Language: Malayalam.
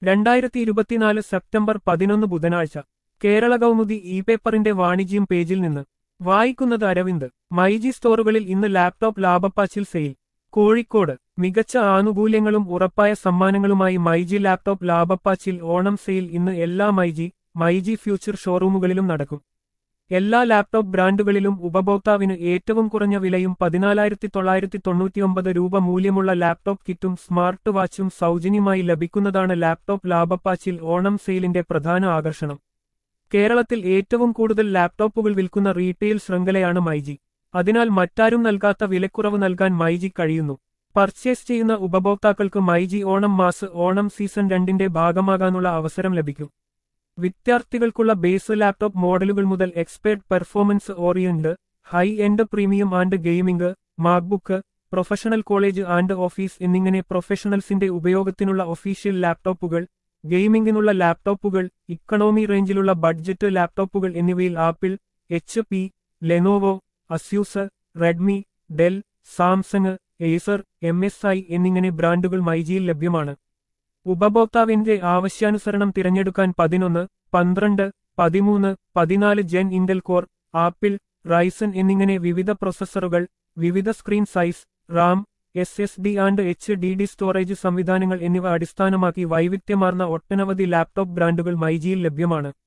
രണ്ടായിരത്തി ഇരുപത്തിനാല് സെപ്റ്റംബർ പതിനൊന്ന് ബുധനാഴ്ച കേരള കൗമുദി ഇ പേപ്പറിന്റെ വാണിജ്യം പേജിൽ നിന്ന് വായിക്കുന്നത് അരവിന്ദ് മൈജി സ്റ്റോറുകളിൽ ഇന്ന് ലാപ്ടോപ്പ് ലാഭപ്പാച്ചിൽ സെയിൽ കോഴിക്കോട് മികച്ച ആനുകൂല്യങ്ങളും ഉറപ്പായ സമ്മാനങ്ങളുമായി മൈജി ലാപ്ടോപ്പ് ലാഭപ്പാച്ചിൽ ഓണം സെയിൽ ഇന്ന് എല്ലാ മൈജി മൈജി ഫ്യൂച്ചർ ഷോറൂമുകളിലും നടക്കും എല്ലാ ലാപ്ടോപ്പ് ബ്രാൻഡുകളിലും ഉപഭോക്താവിന് ഏറ്റവും കുറഞ്ഞ വിലയും പതിനാലായിരത്തി തൊള്ളായിരത്തി തൊണ്ണൂറ്റിയൊമ്പത് രൂപ മൂല്യമുള്ള ലാപ്ടോപ്പ് കിറ്റും സ്മാർട്ട് വാച്ചും സൗജന്യമായി ലഭിക്കുന്നതാണ് ലാപ്ടോപ്പ് ലാഭപ്പാച്ചിൽ ഓണം സെയിലിന്റെ പ്രധാന ആകർഷണം കേരളത്തിൽ ഏറ്റവും കൂടുതൽ ലാപ്ടോപ്പുകൾ വിൽക്കുന്ന റീറ്റെയിൽ ശൃംഖലയാണ് മൈജി അതിനാൽ മറ്റാരും നൽകാത്ത വിലക്കുറവ് നൽകാൻ മൈജി കഴിയുന്നു പർച്ചേസ് ചെയ്യുന്ന ഉപഭോക്താക്കൾക്ക് മൈജി ഓണം മാസ് ഓണം സീസൺ രണ്ടിന്റെ ഭാഗമാകാനുള്ള അവസരം ലഭിക്കും വിദ്യാർത്ഥികൾക്കുള്ള ബേസ് ലാപ്ടോപ്പ് മോഡലുകൾ മുതൽ expert performance orient high end premium and gaming MacBook professional college and office എന്നിങ്ങനെ പ്രൊഫഷണൽസിന്റെ ഉപയോഗത്തിനുള്ള ഒഫീഷ്യൽ ലാപ്ടോപ്പുകൾ ഗെയിമിംഗിനുള്ള ലാപ്ടോപ്പുകൾ ഇക്കണോമി റേഞ്ചിലുള്ള ബഡ്ജറ്റ് ലാപ്ടോപ്പുകൾ എന്നിവയിൽ Apple H P Lenovo Asus Redmi Dell Samsung Acer M S I എന്നിങ്ങനെ ബ്രാൻഡുകൾ മൈജിയിൽ ലഭ്യമാണ് ഉപഭോക്താവിന്റെ ആവശ്യാനുസരണം തിരഞ്ഞെടുക്കാൻ പതിനൊന്ന് പന്ത്രണ്ട് പതിമൂന്ന് പതിനാല് gen Intel core Apple Ryzen എന്നിങ്ങനെ വിവിധ പ്രൊസസ്സറുകൾ വിവിധ screen size RAM S S D and H D D storage സംവിധാനങ്ങൾ എന്നിവ അടിസ്ഥാനമാക്കി വൈവിധ്യമാർന്ന ഒട്ടനവധി ലാപ്ടോപ്പ് ബ്രാൻഡുകൾ മൈജിയിൽ ലഭ്യമാണ്